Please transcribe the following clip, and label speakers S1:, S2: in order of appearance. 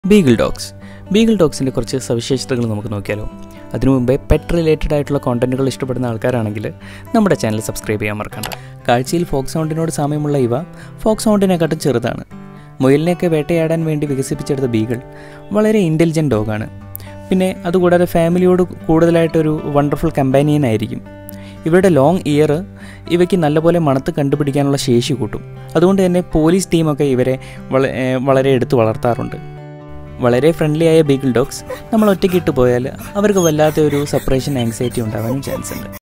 S1: Beagle dogs Beagle ഡോഗ്സിൻ്റെ കുറച്ച് സവിശേഷതകൾ നമുക്ക് നോക്കിയാലോ അതിനു മുമ്പേ പെറ്റ് റിലേറ്റഡ് ആയിട്ടുള്ള കോണ്ടന്റുകൾ ഇഷ്ടപ്പെടുന്ന ആൾക്കാരാണെങ്കിൽ നമ്മുടെ ചാനൽ സബ്സ്ക്രൈബ് ചെയ്യാൻ മറക്കണ്ട കാഴ്ചയിൽ ഫോക്ക് സൗണ്ടിനോട് സാമ്യമുള്ള ഇവ ഫോക്ക് സൗണ്ടിനെക്കാട്ടും ചെറുതാണ് മുയലിനെയൊക്കെ വേട്ടയാടാൻ വേണ്ടി വികസിപ്പിച്ചെടുത്ത ബീഗിൾ വളരെ ഇൻ്റലിജൻറ്റ് ഡോഗാണ് പിന്നെ അതുകൂടാതെ ഫാമിലിയോട് കൂടുതലായിട്ടൊരു വണ്ടർഫുൾ കമ്പാനിയൻ ആയിരിക്കും ഇവരുടെ ലോങ് ഇയർ ഇവയ്ക്ക് നല്ലപോലെ മണത്ത് കണ്ടുപിടിക്കാനുള്ള ശേഷി കൂട്ടും അതുകൊണ്ട് തന്നെ പോലീസ് ടീമൊക്കെ ഇവരെ വള- ഏ, വളരെ എടുത്ത് വളർത്താറുണ്ട് വളരെ ഫ്രണ്ട്ലി ആയ ബീഗിൾ ഡോഗ്സ് നമ്മൾ ഒറ്റയ്ക്ക് ഇട്ട് പോയാൽ അവർക്ക് വല്ലാത്ത ഒരു സെപ്പറേഷൻ ആങ്സൈറ്റി ഉണ്ടാവാനും ചാൻസ് ഉണ്ട്